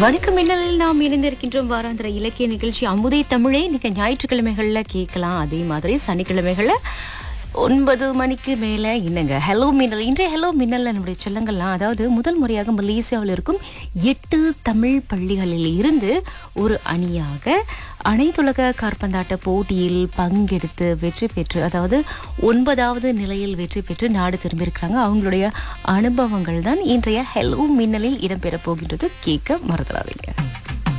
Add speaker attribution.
Speaker 1: வணக்கம் மின்னலில் நாம் இணைந்திருக்கின்றோம் வாராந்திர இலக்கிய நிகழ்ச்சி அமுதை தமிழை நீங்க ஞாயிற்றுக்கிழமைகள்ல கேட்கலாம் அதே மாதிரி சனிக்கிழமைகள்ல ஒன்பது மணிக்கு மேல இன்னங்க ஹலோ மின்னல் இன்றைய ஹலோ மின்னல்ல நம்முடைய செல்லங்கள்லாம் அதாவது முதல் முறையாக மலேசியாவில் இருக்கும் எட்டு தமிழ் பள்ளிகளில் இருந்து ஒரு அணியாக அனைத்துலக காற்பந்தாட்ட போட்டியில் பங்கெடுத்து வெற்றி பெற்று அதாவது ஒன்பதாவது நிலையில் வெற்றி பெற்று நாடு திரும்பியிருக்கிறாங்க அவங்களுடைய அனுபவங்கள் தான் இன்றைய ஹெலோ மின்னலில் இடம்பெற போகின்றது கேட்க மறந்துடாதீங்க